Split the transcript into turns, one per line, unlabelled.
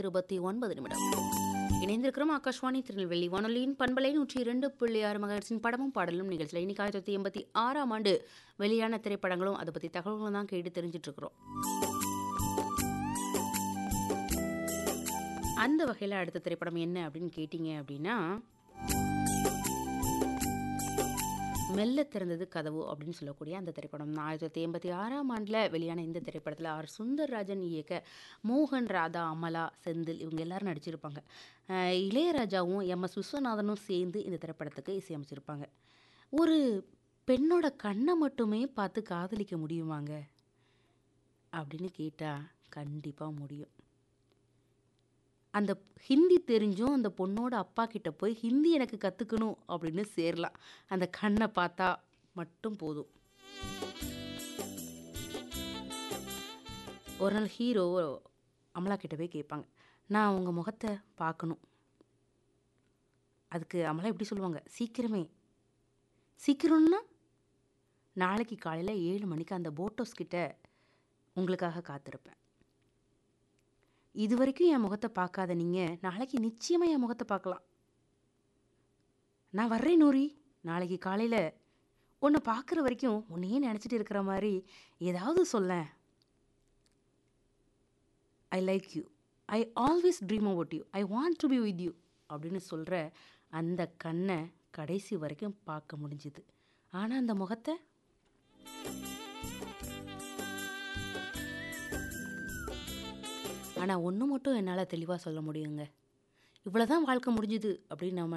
இருபத்தி ஒன்பது நிமிடம் இணைந்திருக்கிறோம் ஆகாஷ்வாணி திருநெல்வேலி வானொலியின் பண்பலை நூற்றி இரண்டு புள்ளி ஆறு மகர்ஸின் படமும் பாடலும் நிகழ்ச்சியில் இன்னைக்கு ஆயிரத்தி தொள்ளாயிரத்தி எண்பத்தி ஆறாம் ஆண்டு வெளியான திரைப்படங்களும் அதை பற்றி தகவல்களும் தான் கேட்டு தெரிஞ்சிட்டு இருக்கிறோம் அந்த வகையில் அடுத்த திரைப்படம் என்ன அப்படின்னு கேட்டிங்க அப்படின்னா மெல்ல திறந்தது கதவு அப்படின்னு சொல்லக்கூடிய அந்த திரைப்படம் தான் ஆயிரத்தி தொள்ளாயிரத்தி எண்பத்தி ஆறாம் ஆண்டில் வெளியான இந்த திரைப்படத்தில் ஆர் சுந்தர்ராஜன் இயக்க மோகன் ராதா அமலா செந்தில் இவங்க எல்லாரும் நடிச்சிருப்பாங்க அஹ் இளையராஜாவும் எம் எஸ் விஸ்வநாதனும் சேர்ந்து இந்த திரைப்படத்துக்கு இசையமைச்சிருப்பாங்க ஒரு பெண்ணோட கண்ணை மட்டுமே பார்த்து காதலிக்க முடியுமாங்க அப்படின்னு கேட்டால் கண்டிப்பாக முடியும் அந்த ஹிந்தி தெரிஞ்சும் அந்த பொண்ணோட அப்பா கிட்ட போய் ஹிந்தி எனக்கு கற்றுக்கணும் அப்படின்னு சேரலாம் அந்த கண்ணை பார்த்தா மட்டும் போதும் ஒரு நாள் ஹீரோ அமலா கிட்ட போய் கேட்பாங்க நான் உங்கள் முகத்தை பார்க்கணும் அதுக்கு அமலா எப்படி சொல்லுவாங்க சீக்கிரமே சீக்கிரம்னா நாளைக்கு காலையில் ஏழு மணிக்கு அந்த போட்டோஸ் கிட்ட உங்களுக்காக காத்திருப்பேன் இது வரைக்கும் என் முகத்தை பார்க்காத நீங்கள் நாளைக்கு நிச்சயமாக என் முகத்தை பார்க்கலாம் நான் வர்றேன் நூரி நாளைக்கு காலையில் உன்னை பார்க்குற வரைக்கும் உன்னையே நினச்சிட்டு இருக்கிற மாதிரி ஏதாவது சொல்ல I like you I always dream about you I want to be with you அப்படின்னு சொல்கிற அந்த கண்ணை கடைசி வரைக்கும் பார்க்க முடிஞ்சுது ஆனால் அந்த முகத்தை ஆனால் ஒன்று மட்டும் என்னால் தெளிவாக சொல்ல முடியுங்க இவ்வளோ தான் வாழ்க்கை முடிஞ்சுது அப்படின்னு நம்ம